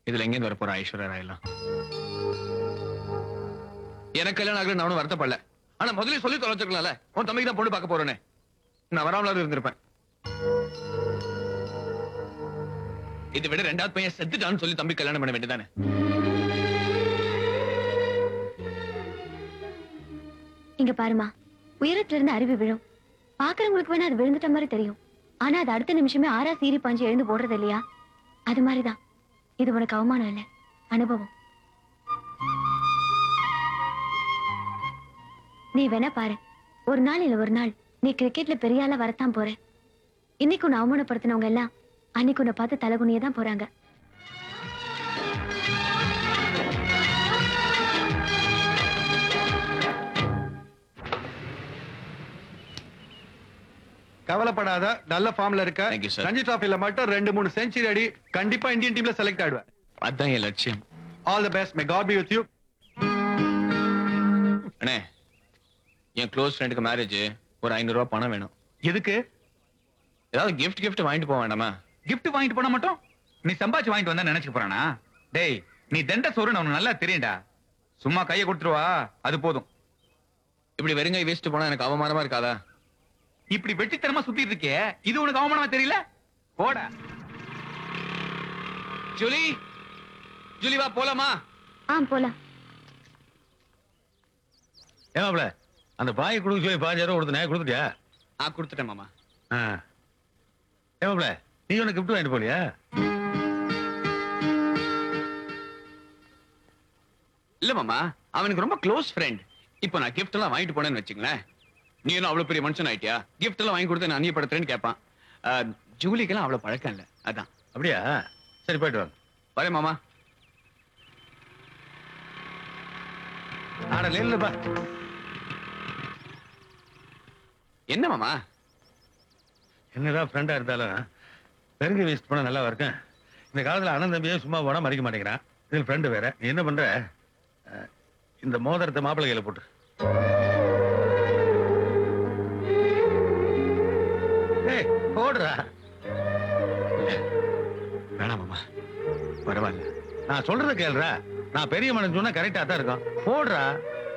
இதுல எங்கேருந்து வர போற ஐஸ்வர்யா ராயெல்லாம் எனக்கு கல்யாணம் ஆகல நான் ஒன்றும் வருத்தப்படல ஆனா முதல்ல சொல்லி தொலைச்சிருக்கலாம்ல உன் தம்பிக்கு தான் பொண்ணு பார்க்க போறேன்னு நான் வராமலாவது இருந்திருப்பேன் இதை விட ரெண்டாவது பையன் செத்துட்டான்னு சொல்லி தம்பி கல்யாணம் பண்ண வேண்டியதானே இங்க பாருமா உயரத்துல இருந்து அருவி விழும் பாக்குறவங்களுக்கு வேணா அது விழுந்துட்ட மாதிரி தெரியும் ஆனா அது அடுத்த நிமிஷமே ஆறா சீறி பாஞ்சு எழுந்து போடுறது இல்லையா அது மாதிரிதான் இது உனக்கு அவமானம் இல்ல அனுபவம் நீ வேணா பாரு ஒரு நாள் இல்ல ஒரு நாள் நீ கிரிக்கெட்ல பெரிய ஆளா வரத்தான் போற இன்னைக்கு உன்னை அவமானப்படுத்தினவங்க எல்லாம் அன்னைக்கு உன்னை பார்த்து தலகுனியே தான் போறாங்க கவலைப்படாத நல்ல ஃபார்ம்ல இருக்க Thank you, sir. ரஞ்சி டிராஃபில மட்டும் ரெண்டு மூணு செஞ்சுரி அடி கண்டிப்பா இந்தியன் டீம்ல செலக்ட் ஆயிடுவேன் அதான் என் லட்சியம் all the best may God be with you அண்ணே என் க்ளோஸ் ஃப்ரெண்டுக்கு மேரேஜ் ஒரு ஐநூறு ரூபாய் பணம் வேணும் எதுக்கு ஏதாவது gift gift வாங்கிட்டு போக வேண்டாமா gift வாங்கிட்டு போனா மட்டும் நீ சம்பாதிச்சு வாங்கிட்டு வந்தா நினைச்சுக்க போறானா டேய் நீ தண்ட சோறுன்னு அவனுக்கு நல்லா தெரியும்டா சும்மா கையை கொடுத்துருவா அது போதும் இப்படி வெறுங்கை வேஸ்ட் போனா எனக்கு அவமானமா இருக்காதா இப்படி வெட்டித்தனமா சுத்திட்டு இருக்கே இது உனக்கு அவமானமா தெரியல போடா ஜூலி ஜூலி வா போலாமா ஆ போலாம் ஏமாப்ல அந்த பாயை கொடுக்க சொல்லி பாஞ்சாயிரம் ரூபா கொடுத்தனே கொடுத்துட்டியா ஆ கொடுத்துட்டேன் மாமா ஆ ஏமாப்ல நீ ஒன்று கிஃப்ட் வாங்கிட்டு போலியா இல்ல மாமா அவனுக்கு ரொம்ப க்ளோஸ் ஃப்ரெண்ட் இப்போ நான் gift எல்லாம் வாங்கிட்டு போனேன்னு வச்சுங்களேன் நீ என்ன அவ்வளவு பெரிய மனுஷன் ஆயிட்டியா gift எல்லாம் வாங்கி கொடுத்து நான் அந்நியப்படுத்துறேன்னு கேட்பான் ஆ, ஜூலிக்கெல்லாம் அவ்வளவு பழக்கம் இல்ல அதான் அப்படியா சரி போயிட்டு வாங்க வரேன் மாமா ஆட இல்லப்பா என்ன மாமா என்னதான் ஃப்ரெண்டா இருந்தாலும் பெருங்க வேஸ்ட் பண்ண நல்லா இருக்கேன் இந்த காலத்துல அண்ணன் தம்பியே சும்மா போனா மறிக்க மாட்டேங்கிறான் இதில் ஃப்ரெண்டு வேற நீ என்ன பண்ற அஹ், இந்த மோதிரத்தை மாப்பிள்ளை கையில போட்டு ஏய் போடுறா வேணாம் மாமா பரவாயில்ல நான் சொல்றத கேளுடா நான் பெரிய மனுஷன் சொன்னா கரெக்டா தான் இருக்கும் போடுறா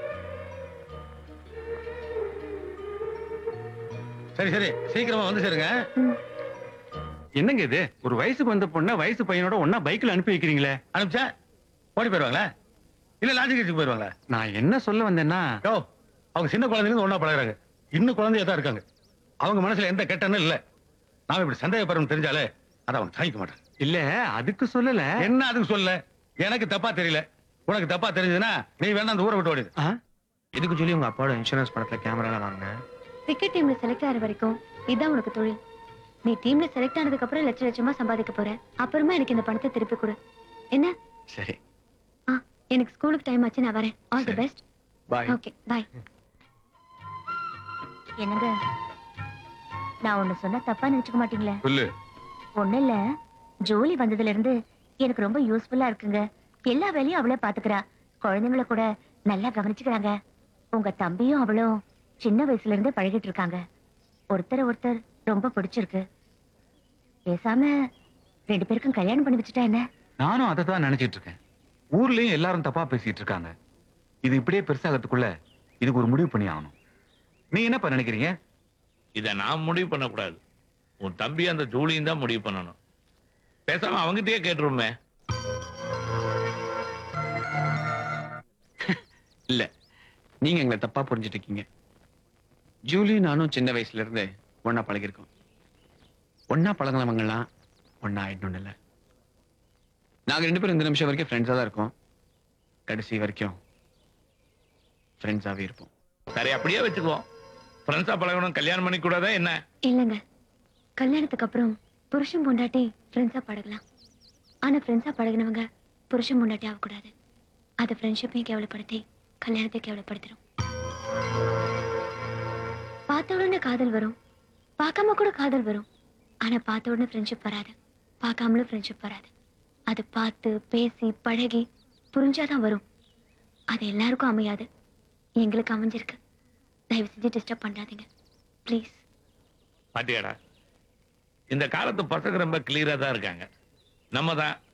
சரி சரி சீக்கிரமா வந்து சேருங்க என்னங்க இது ஒரு வயசுக்கு வந்த பொண்ண வயசு பையனோட ஒன்னா பைக்ல அனுப்பி வைக்கிறீங்களே அனுப்பிச்சா ஓடி போயிருவாங்களா இல்ல லாஜிக் வச்சுக்கு போயிருவாங்களா நான் என்ன சொல்ல வந்தேன்னா யோ அவங்க சின்ன குழந்தைங்க ஒண்ணா பழகுறாங்க இன்னும் குழந்தையா தான் இருக்காங்க அவங்க மனசுல எந்த கெட்டனும் இல்ல நாம இப்படி சந்தேகப்படுறோம் தெரிஞ்சாலே அதை அவங்க தாங்கிக்க மாட்டான் இல்ல அதுக்கு சொல்லல என்ன அதுக்கு சொல்ல எனக்கு தப்பா தெரியல உனக்கு தப்பா தெரிஞ்சதுன்னா நீ வேணா அந்த ஊரை விட்டு ஓடிடு எதுக்கு சொல்லி உங்க அப்பாவோட இன்சூரன்ஸ் பணத்துல கேமரா வாங்கினேன் கிரிக்கெட் டீம்ல செலக்ட் ஆகிற வரைக்கும் இதான் உனக்கு தொழில் நீ டீம்ல செலக்ட் ஆனதுக்கு அப்புறம் லட்ச லட்சமா சம்பாதிக்க போற அப்புறமா எனக்கு இந்த பணத்தை திருப்பி கொடு என்ன சரி ஆ எனக்கு ஸ்கூலுக்கு டைம் ஆச்சு நான் வரேன் ஆல் தி சரி. பெஸ்ட் பாய் ஓகே பாய் என்னங்க நான் ஒண்ணு சொன்னா தப்பா நினைச்சுக்க மாட்டீங்களே சொல்லு ஒண்ணு இல்ல ஜோலி வந்ததுல இருந்து எனக்கு ரொம்ப யூஸ்ஃபுல்லா இருக்குங்க எல்லா வேலையும் அவளே பாத்துக்கிறா குழந்தைங்கள கூட நல்லா கவனிச்சுக்கிறாங்க உங்க தம்பியும் அவளும் சின்ன வயசுல இருந்தே பழகிட்டு இருக்காங்க ஒருத்தரை ஒருத்தர் ரொம்ப பிடிச்சிருக்கு பேசாம ரெண்டு பேருக்கும் கல்யாணம் பண்ணி வச்சுட்டா என்ன நானும் அதை தான் நினைச்சிட்டு இருக்கேன் ஊர்லயும் எல்லாரும் தப்பா பேசிட்டு இருக்காங்க இது இப்படியே பெருசாகிறதுக்குள்ள இதுக்கு ஒரு முடிவு பண்ணி ஆகணும் நீ என்னப்பா நினைக்கிறீங்க இத நான் முடிவு பண்ணக்கூடாது உன் தம்பி அந்த ஜூலியும் தான் முடிவு பண்ணணும் பேசாம அவங்கிட்டயே கேட்டுருமே இல்ல நீங்க எங்களை தப்பா புரிஞ்சுட்டு இருக்கீங்க ஜூலி நானும் சின்ன வயசுல இருந்து ஒன்னா பழகிருக்கோம் ஒன்னா பழகினவங்கலாம் ஒன்னா ஆயிடணும் இல்ல நாங்க ரெண்டு பேரும் இந்த நிமிஷம் வரைக்கும் ஃப்ரெண்ட்ஸா தான் இருக்கோம் கடைசி வரைக்கும் ஃப்ரெண்ட்ஸாவே இருப்போம் சரி அப்படியே வச்சுக்குவோம் ஃப்ரெண்ட்ஸா பழகணும் கல்யாணம் பண்ணி கூடாதா என்ன இல்லங்க கல்யாணத்துக்கு அப்புறம் புருஷன் பொண்டாட்டி ஃப்ரெண்ட்ஸா பழகலாம் ஆனா ஃப்ரெண்ட்ஸா பழகினவங்க புருஷன் பொண்டாட்டி ஆகக்கூடாது அது ஃப்ரெண்ட்ஷிப்பையும் கேவலப்படுத்தி கல்யாணத்தை கேவலப்படுத்திடும் பார்த்த உடனே காதல் வரும் பார்க்காம கூட காதல் வரும் ஆனா பார்த்த உடனே ஃப்ரெண்ட்ஷிப் வராது பார்க்காமலும் ஃப்ரெண்ட்ஷிப் வராது அது பார்த்து பேசி பழகி புரிஞ்சாதான் வரும் அது எல்லாருக்கும் அமையாது எங்களுக்கு அமைஞ்சிருக்கு தயவு செஞ்சு டிஸ்டர்ப் பண்ணாதீங்க ப்ளீஸ் பாட்டியாடா இந்த காலத்து பசங்க ரொம்ப கிளியரா தான் இருக்காங்க நம்ம தான்